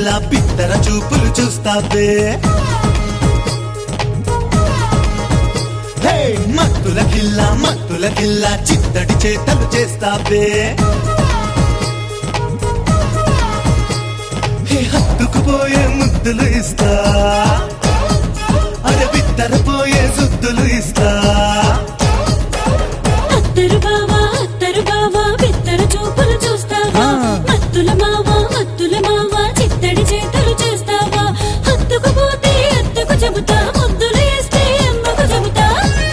కిల్ల పిత్తర చూపులు చూస్తావే హే మత్తుల కిల్ల మత్తుల కిల్ల చిత్తడి చేతలు చేస్తావే హే హత్తుకుపోయే ముద్దులు ఇస్తా అరే బిత్తర పోయే సుద్దులు ఇస్తా అత్తరు బావా అత్తరు బావా బిత్తర చూపులు చూస్తావా మత్తుల మావా మత్తుల మావా చిత్తడి చేతులు చేస్తావా హత్తుకుపోతే అత్తుకు చెబుతా ముద్దులు వేస్తే అమ్మకు చెబుతా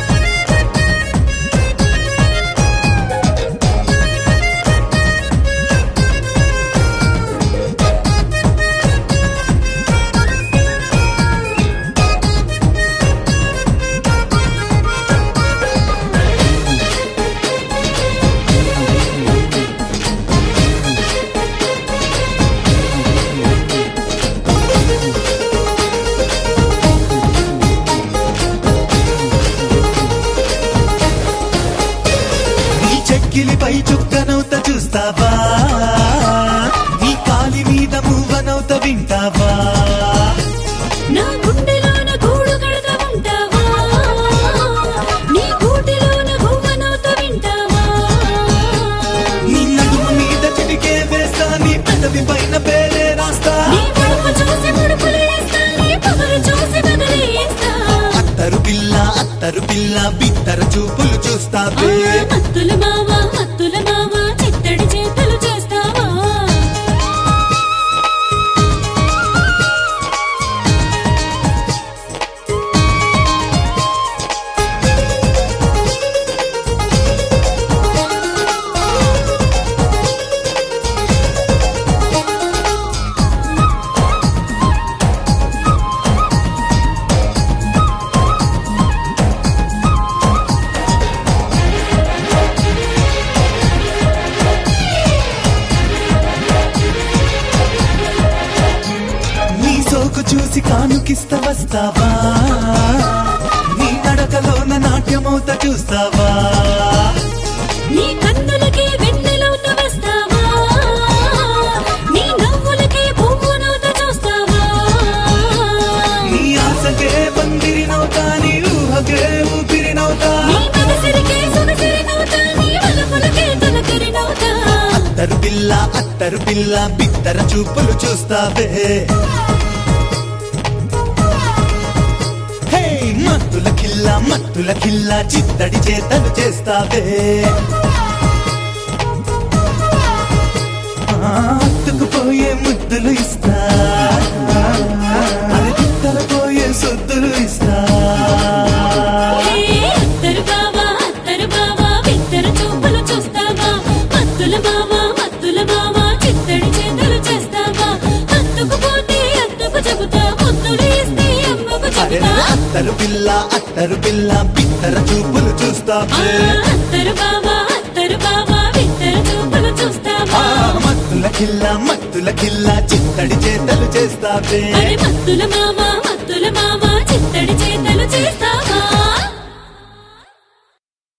నీ చెక్కిలిపై చుక్కనవుత చూస్తావా నీ కాలి మీద మువ్వనవుత వింటావా నా గుండెలోన గూడు కడతా ఉంటావా నీ గూటిలోన గువ్వనవుతూ వింటావా నీ నడుము మీద చిటికే వేస్తా నీ పెదవి పైన పేరే రాస్తా నీ పొడుపు చూసి ముడుపులు వేస్తా నీ పొగరు చూసి బదులేస్తా అత్తరు పిల్ల అత్తరు పిల్ల బిత్తర చూపులు చూస్తావే మత్తుల మావా మత్తుల మావా చిత్తడి చేతులు చేస్తావా నీ సోకు చూసి కానుకిస్త వస్తావా నీ నడకలోన నాట్యమవుత చూస్తావా నీ కన్నులకే వెన్నెలవుత వస్తావా నీ నవ్వులకే పువ్వునవుత చూస్తావా నీ ఆశకే పందిరినవుతా నీ ఊహకే ఊపిరినవుతా నీ మనసిరికే సొగసిరినవుతా నీ వలపులకే తొలకరినవుతా అత్తరు పిల్ల అత్తరు పిల్ల బిత్తర చూపులు చూస్తావే హే మత్తుల కిల్ల మత్తుల కిల్ల చిత్తడి చేతలు చేస్తావే ఆ, అత్తుకుపోయే ముద్దులు ఇస్తా అది బిత్తర పోయే సొద్దులు ఇస్తా హే అత్తరు బావా అత్తరు బావా బిత్తర చూపులు చూస్తావా మత్తుల బావా మత్తుల బావా చిత్తడి చేతులు చేస్తావా అత్తుకుపోతే అత్తుకు చెబుతా ముద్దులు ఇస్తే అమ్మకు అరే చెబుతా అత్తరు పిల్ల అత్తరు పిల్ల బిత్తర చూపులు ఆ, చూస్తావే అత్తరు బావా అత్తరు బావా బిత్తర చూపులు చూస్తావా ఆ, మత్తుల కిల్ల మత్తుల కిల్ల చిత్తడి చేతలు చేస్తావే అరే మత్తుల మామ మత్తుల మామ